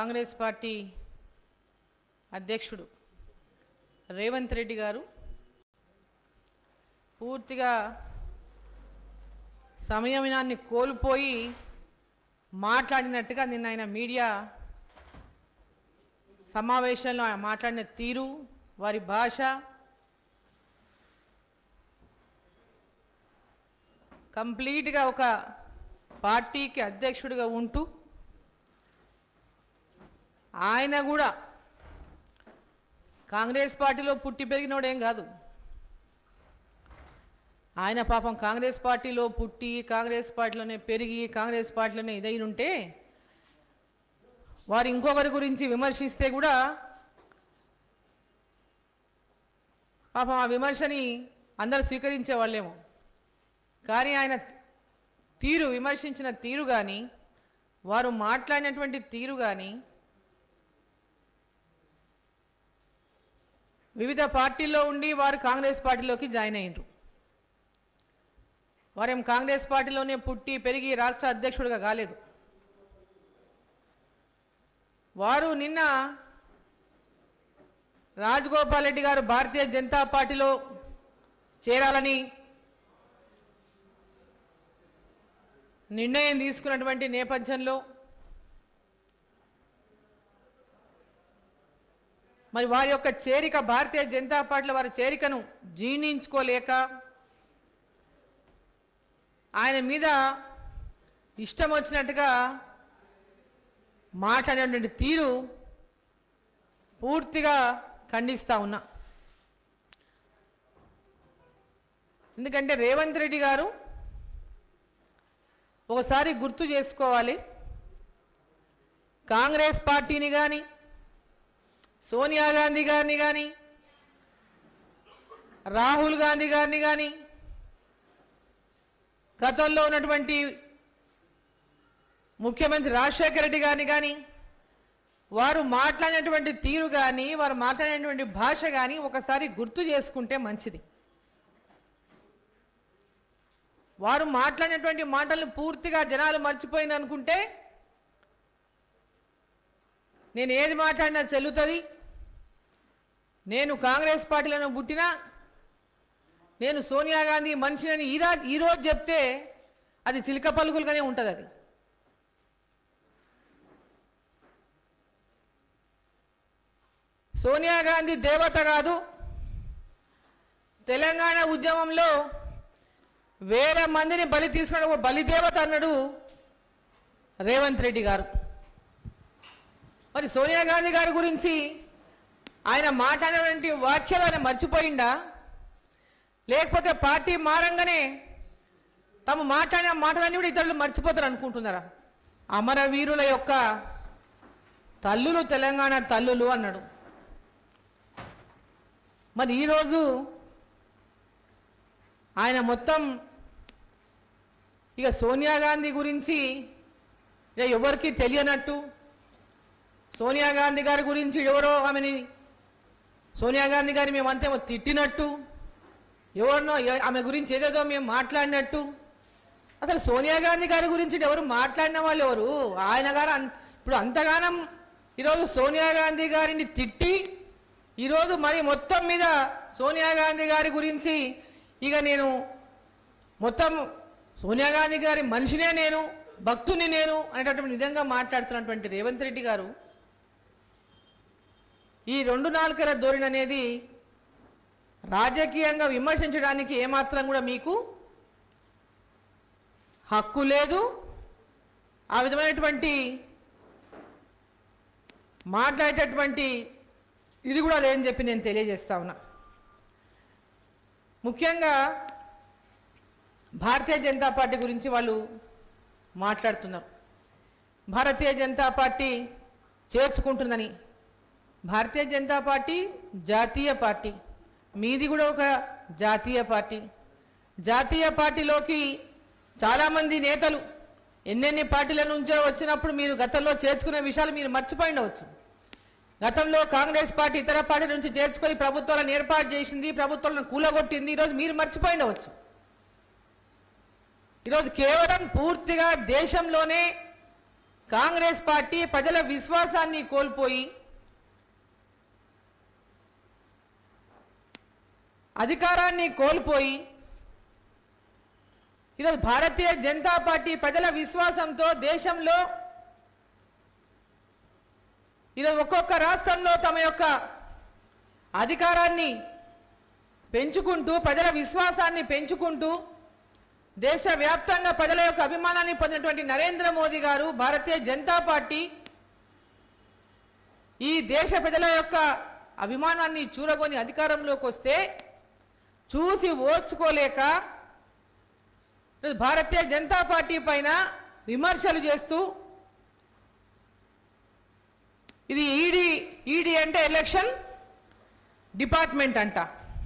Congress party అధ్యక్షుడు రేవంత్ రెడ్డి గారు పూర్తిగా సంయమనాన్ని కోల్పోయి మాట్లాడినట్టుగా నిన్న ఆయన మీడియా సమావేశంలో ఆయన మాట్లాడిన తీరు వారి భాష కంప్లీట్గా ఒక పార్టీకి అధ్యక్షుడిగా ఉంటూ ఆయన కూడా కాంగ్రెస్ పార్టీలో పుట్టి పెరిగినోడేం కాదు ఆయన పాపం కాంగ్రెస్ పార్టీలో పుట్టి కాంగ్రెస్ పార్టీలోనే పెరిగి కాంగ్రెస్ పార్టీలోనే ఇదైనుంటే వారు ఇంకొకరి గురించి విమర్శిస్తే కూడా పాపం ఆ విమర్శని అందరూ స్వీకరించే వాళ్ళేమో కానీ ఆయన తీరు విమర్శించిన తీరు కానీ వారు మాట్లాడినటువంటి తీరు కానీ వివిధ పార్టీల్లో ఉండి వారు కాంగ్రెస్ పార్టీలోకి జాయిన్ అయ్యారు వారేం కాంగ్రెస్ పార్టీలోనే పుట్టి పెరిగి రాష్ట్ర అధ్యక్షుడిగా కాలేదు వారు నిన్న రాజగోపాల్ రెడ్డి గారు భారతీయ జనతా పార్టీలో చేరాలని నిర్ణయం తీసుకున్నటువంటి నేపథ్యంలో మరి వారి యొక్క చేరిక భారతీయ జనతా పార్టీలో వారి చేరికను జీర్ణించుకోలేక ఆయన మీద ఇష్టం వచ్చినట్టుగా మాట్లాడేటువంటి తీరు పూర్తిగా ఖండిస్తా ఉన్నా ఎందుకంటే రేవంత్ రెడ్డి గారు ఒకసారి గుర్తు చేసుకోవాలి కాంగ్రెస్ పార్టీని కానీ సోనియా గాంధీ గారిని కానీ రాహుల్ గాంధీ గారిని కానీ గతంలో ఉన్నటువంటి ముఖ్యమంత్రి రాజశేఖర రెడ్డి గారిని కానీ వారు మాట్లాడినటువంటి తీరు కానీ వారు మాట్లాడినటువంటి భాష కానీ ఒకసారి గుర్తు చేసుకుంటే మంచిది వారు మాట్లాడినటువంటి మాటలను పూర్తిగా జనాలు మర్చిపోయింది అనుకుంటే నేను ఏది మాట్లాడినా చెల్లుతుంది నేను కాంగ్రెస్ పార్టీలో పుట్టినా నేను సోనియా గాంధీ మనిషిని ఈరా ఈరోజు చెప్తే అది చిలక పలుకులుగానే ఉంటుంది అది సోనియా గాంధీ దేవత కాదు తెలంగాణ ఉద్యమంలో వేల మందిని బలి తీసుకున్నాడు ఒక బలి దేవత అన్నాడు రేవంత్ రెడ్డి గారు మరి సోనియా గాంధీ గారి గురించి ఆయన మాట్లాడినటువంటి వాక్యాలు ఆయన మర్చిపోయిందా లేకపోతే పార్టీ మారంగానే తాము మాట్లాడిన మాటలన్నీ కూడా ఇతరులు మర్చిపోతారు అనుకుంటున్నారా అమరవీరుల యొక్క తల్లులు తెలంగాణ తల్లులు అన్నాడు మరి ఈరోజు ఆయన మొత్తం ఇక సోనియా గాంధీ గురించి ఇక ఎవరికి తెలియనట్టు సోనియా గాంధీ గారి గురించి ఎవరో ఆమెని సోనియా గాంధీ గారిని మేమంతేమో తిట్టినట్టు ఎవరినో ఎ- ఆమె గురించి ఏదేదో మేము మాట్లాడినట్టు అసలు సోనియా గాంధీ గారి గురించి ఎవరు మాట్లాడిన వాళ్ళు ఎవరు ఆయన గారు అన్- ఇప్పుడు అంతగానం ఈరోజు సోనియా గాంధీ గారిని తిట్టి ఈరోజు మరి మొత్తం మీద సోనియా గాంధీ గారి గురించి ఇక నేను మొత్తం సోనియా గాంధీ గారి మనిషినే నేను భక్తుని నేను అనేటటువంటి విధంగా మాట్లాడుతున్నటువంటి రేవంత్ రెడ్డి గారు ఈ రెండు నాలుకల ధోరణి అనేది రాజకీయంగా విమర్శించడానికి ఏమాత్రం కూడా మీకు హక్కు లేదు ఆ విధమైనటువంటి మాట్లాడేటటువంటి ఇది కూడా లేదని చెప్పి నేను తెలియజేస్తా ఉన్నా ముఖ్యంగా భారతీయ జనతా పార్టీ గురించి వాళ్ళు మాట్లాడుతున్నారు భారతీయ జనతా పార్టీ చేర్చుకుంటుందని భారతీయ జనతా పార్టీ జాతీయ పార్టీ మీది కూడా ఒక జాతీయ పార్టీ జాతీయ పార్టీలోకి చాలామంది నేతలు ఎన్నెన్ని పార్టీల నుంచో వచ్చినప్పుడు మీరు గతంలో చేర్చుకునే విషయాలు మీరు మర్చిపోయి ఉండవచ్చు గతంలో కాంగ్రెస్ పార్టీ ఇతర పార్టీ నుంచి చేర్చుకొని ప్రభుత్వాలను ఏర్పాటు చేసింది ప్రభుత్వాలను కూలగొట్టింది ఈరోజు మీరు మర్చిపోయి ఉండవచ్చు ఈరోజు కేవలం పూర్తిగా దేశంలోనే కాంగ్రెస్ పార్టీ ప్రజల విశ్వాసాన్ని కోల్పోయి అధికారాన్ని కోల్పోయి ఈరోజు భారతీయ జనతా పార్టీ ప్రజల విశ్వాసంతో దేశంలో ఈరోజు ఒక్కొక్క రాష్ట్రంలో తమ యొక్క అధికారాన్ని పెంచుకుంటూ ప్రజల విశ్వాసాన్ని పెంచుకుంటూ దేశవ్యాప్తంగా ప్రజల యొక్క అభిమానాన్ని పొందినటువంటి నరేంద్ర మోదీ గారు భారతీయ జనతా పార్టీ ఈ దేశ ప్రజల యొక్క అభిమానాన్ని చూరగొని అధికారంలోకి వస్తే చూసి ఓర్చుకోలేక భారతీయ జనతా పార్టీ పైన విమర్శలు చేస్తూ ఇది ఈడీ ఈడీ అంటే ఎలక్షన్ డిపార్ట్మెంట్ అంట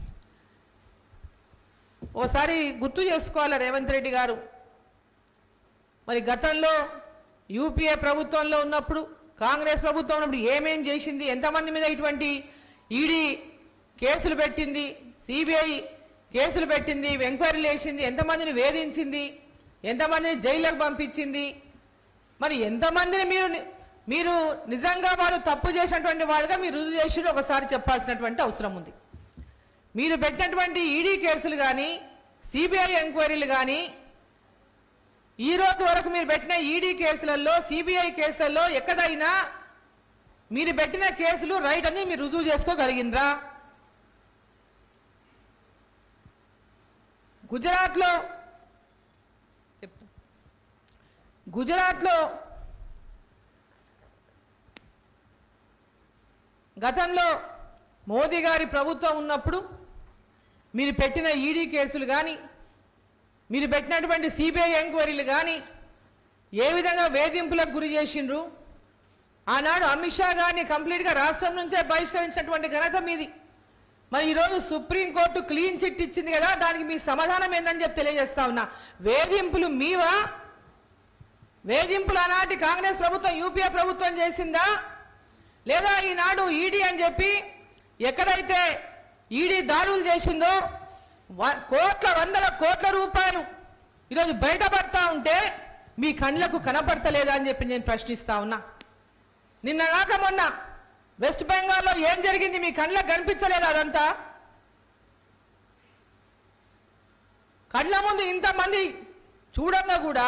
ఓసారి గుర్తు చేసుకోవాలి రేవంత్ రెడ్డి గారు మరి గతంలో యూపీఏ ప్రభుత్వంలో ఉన్నప్పుడు కాంగ్రెస్ ప్రభుత్వం ఉన్నప్పుడు ఏమేం చేసింది ఎంతమంది మీద ఇటువంటి ఈడీ కేసులు పెట్టింది సిబిఐ కేసులు పెట్టింది ఎంక్వైరీలు వేసింది ఎంతమందిని వేధించింది ఎంతమందిని జైలుకు పంపించింది మరి ఎంతమందిని మీరు మీరు నిజంగా వారు తప్పు చేసినటువంటి వాళ్ళుగా మీరు రుజువు చేసి ఒకసారి చెప్పాల్సినటువంటి అవసరం ఉంది మీరు పెట్టినటువంటి ఈడీ కేసులు కానీ సిబిఐ ఎంక్వైరీలు కానీ ఈ రోజు వరకు మీరు పెట్టిన ఈడీ కేసులలో సిబిఐ కేసులలో ఎక్కడైనా మీరు పెట్టిన కేసులు రైట్ అని మీరు రుజువు చేసుకోగలిగినరా గుజరాత్లో చెప్పు గుజరాత్లో గతంలో మోదీ గారి ప్రభుత్వం ఉన్నప్పుడు మీరు పెట్టిన ఈడీ కేసులు కానీ మీరు పెట్టినటువంటి సిబిఐ ఎంక్వైరీలు కానీ ఏ విధంగా వేధింపులకు గురి చేసిండ్రు ఆనాడు అమిత్ షా గారిని కంప్లీట్గా రాష్ట్రం నుంచే బహిష్కరించినటువంటి ఘనత మీది మరి ఈరోజు సుప్రీంకోర్టు క్లీన్ చిట్ ఇచ్చింది కదా దానికి మీ సమాధానం ఏందని చెప్పి తెలియజేస్తా ఉన్నా వేధింపులు మీవా వేధింపులు ఆనాటి కాంగ్రెస్ ప్రభుత్వం యూపీఏ ప్రభుత్వం చేసిందా లేదా ఈనాడు ఈడీ అని చెప్పి ఎక్కడైతే ఈడీ దాడులు చేసిందో వ- కోట్ల వందల కోట్ల రూపాయలు ఈరోజు బయటపడతా ఉంటే మీ కళ్ళకు కనపడతలేదా అని చెప్పి నేను ప్రశ్నిస్తా ఉన్నా నిన్న కాక మొన్న వెస్ట్ బెంగాల్లో ఏం జరిగింది మీ కళ్ళకు కనిపించలేదు అదంతా కళ్ళ ముందు ఇంతమంది చూడంగా కూడా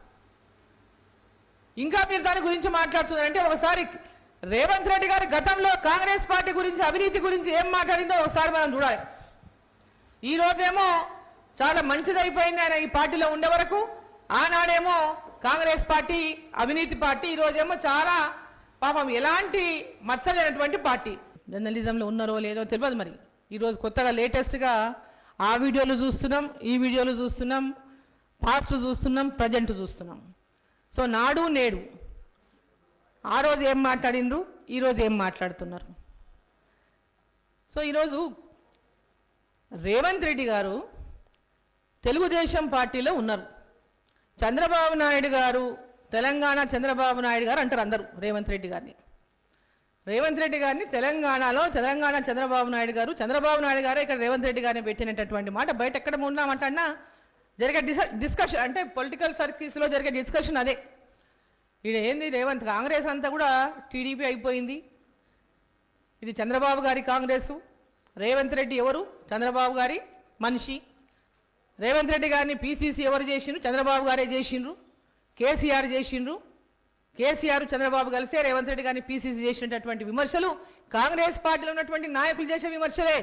ఇంకా మీరు దాని గురించి మాట్లాడుతున్నారంటే ఒకసారి రేవంత్ రెడ్డి గారు గతంలో కాంగ్రెస్ పార్టీ గురించి అవినీతి గురించి ఏం మాట్లాడిందో ఒకసారి మనం చూడాలి ఈ రోజేమో చాలా మంచిదైపోయింది ఆయన ఈ పార్టీలో ఉండే వరకు ఆనాడేమో కాంగ్రెస్ పార్టీ అవినీతి పార్టీ ఈ రోజేమో చాలా పాపం ఎలాంటి మచ్చలేనటువంటి పార్టీ జర్నలిజంలో ఉన్నారో లేదో తెలియదు మరి ఈరోజు కొత్తగా లేటెస్ట్గా ఆ వీడియోలు చూస్తున్నాం ఈ వీడియోలు చూస్తున్నాం పాస్ట్ చూస్తున్నాం ప్రజెంట్ చూస్తున్నాం సో నాడు నేడు ఆ రోజు ఏం మాట్లాడిండ్రు ఈరోజు ఏం మాట్లాడుతున్నారు సో ఈరోజు రేవంత్ రెడ్డి గారు తెలుగుదేశం పార్టీలో ఉన్నారు చంద్రబాబు నాయుడు గారు తెలంగాణ చంద్రబాబు నాయుడు గారు అంటారు అందరూ రేవంత్ రెడ్డి గారిని రేవంత్ రెడ్డి గారిని తెలంగాణలో తెలంగాణ చంద్రబాబు నాయుడు గారు చంద్రబాబు నాయుడు గారు ఇక్కడ రేవంత్ రెడ్డి గారిని పెట్టినటువంటి మాట బయట ఎక్కడ ఉన్నామంటన్నా జరిగే డిస్ డిస్కషన్ అంటే పొలిటికల్ సర్కిల్స్లో జరిగే డిస్కషన్ అదే ఈడ ఏంది రేవంత్ కాంగ్రెస్ అంతా కూడా టీడీపీ అయిపోయింది ఇది చంద్రబాబు గారి కాంగ్రెసు రేవంత్ రెడ్డి ఎవరు చంద్రబాబు గారి మనిషి రేవంత్ రెడ్డి గారిని పీసీసీ ఎవరు చేసిండ్రు చంద్రబాబు గారే చేసిండ్రు కేసీఆర్ చేసిండ్రు కేసీఆర్ చంద్రబాబు కలిసే రేవంత్ రెడ్డి గారిని పీసీసీ చేసినటువంటి విమర్శలు కాంగ్రెస్ పార్టీలో ఉన్నటువంటి నాయకులు చేసే విమర్శలే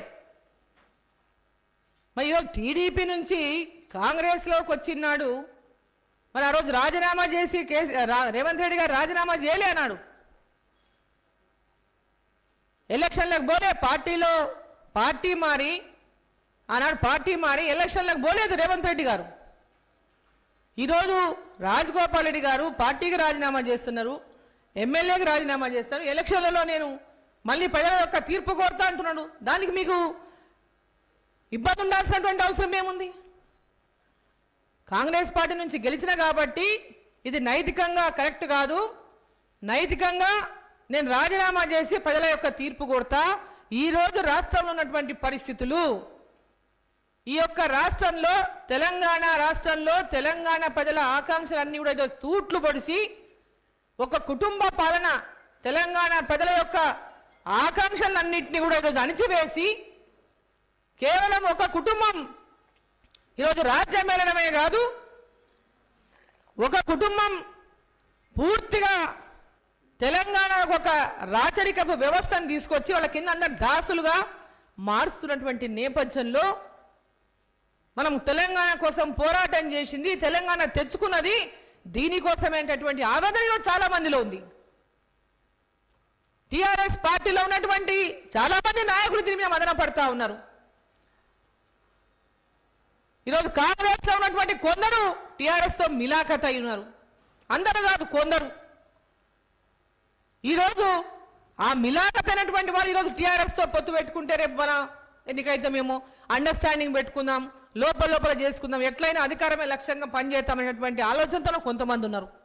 మరి ఈరోజు టీడీపీ నుంచి కాంగ్రెస్లోకి వచ్చినాడు మరి ఆ రోజు రాజీనామా చేసి కేసీ రా- రేవంత్ రెడ్డి గారు రాజీనామా చేయలే అన్నాడు ఎలక్షన్లకు పోలే పార్టీలో పార్టీ మారి ఆనాడు పార్టీ మారి ఎలక్షన్లకు పోలేదు రేవంత్ రెడ్డి గారు ఈరోజు రాజగోపాల్ రెడ్డి గారు పార్టీకి రాజీనామా చేస్తున్నారు ఎమ్మెల్యేకి రాజీనామా చేస్తారు ఎలక్షన్లలో నేను మళ్ళీ ప్రజల యొక్క తీర్పు కోరుతా అంటున్నాడు దానికి మీకు ఇబ్బంది ఉండాల్సినటువంటి అవసరం ఏముంది కాంగ్రెస్ పార్టీ నుంచి గెలిచిన కాబట్టి ఇది నైతికంగా కరెక్ట్ కాదు నైతికంగా నేను రాజీనామా చేసి ప్రజల యొక్క తీర్పు కోరుతా ఈ రోజు రాష్ట్రంలో ఉన్నటువంటి పరిస్థితులు ఈ యొక్క రాష్ట్రంలో తెలంగాణ రాష్ట్రంలో తెలంగాణ ప్రజల ఆకాంక్షలన్నీ కూడా ఏదో తూట్లు పొడిసి ఒక కుటుంబ పాలన తెలంగాణ ప్రజల యొక్క ఆకాంక్షలన్నింటినీ కూడా ఈరోజు అణిచివేసి కేవలం ఒక కుటుంబం ఈరోజు రాజ్యం వెళ్ళడమే కాదు ఒక కుటుంబం పూర్తిగా తెలంగాణకు ఒక రాచరికపు వ్యవస్థను తీసుకొచ్చి వాళ్ళ కింద అందరు దాసులుగా మారుస్తున్నటువంటి నేపథ్యంలో మనం తెలంగాణ కోసం పోరాటం చేసింది తెలంగాణ తెచ్చుకున్నది దీనికోసమేటటువంటి ఆవేదన ఈరోజు చాలా మందిలో ఉంది టిఆర్ఎస్ పార్టీలో ఉన్నటువంటి చాలా మంది నాయకులు దీని మీద మదన పడతా ఉన్నారు ఈరోజు కాంగ్రెస్ లో ఉన్నటువంటి కొందరు టిఆర్ఎస్ తో మిలాఖత్ అయి ఉన్నారు అందరు కాదు కొందరు ఈరోజు ఆ మిలాఖత్ అయినటువంటి వాళ్ళు ఈరోజు టిఆర్ఎస్ తో పొత్తు పెట్టుకుంటే రేపు మన ఎన్నికైతే మేము అండర్స్టాండింగ్ పెట్టుకుందాం లోపల లోపల చేసుకుందాం ఎట్లయినా అధికారమే లక్ష్యంగా పనిచేస్తామనేటువంటి ఆలోచనతో కొంతమంది ఉన్నారు